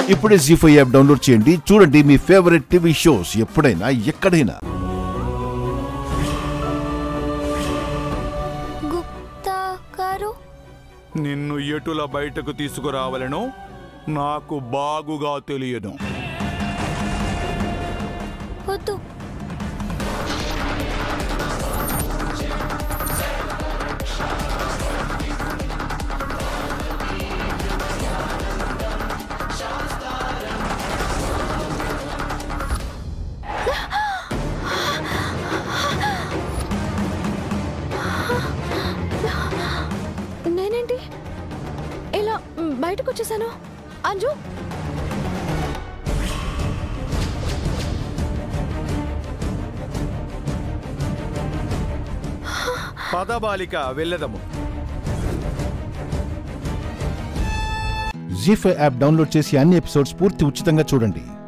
ఇప్పుడే G five app download చేయండి చూడండి మీ ఫేవరెట్ టీవీ షోస్ ఎప్పుడైనా ఎక్కడైనా గుప్తా గారు నిన్ను ఎటుల బయటకు తీసుకురావాలనో నాకు బాగుగా తెలియదు వద్దు నేనేంటి ఇలా మ్, బయటకు వచ్చేసాను అంజు పదబాలిక వెళ్ళదము జీ ఫైవ్ యాప్ డౌన్లోడ్ చేసి అన్ని ఎపిసోడ్స్ పూర్తి ఉచితంగా చూడండి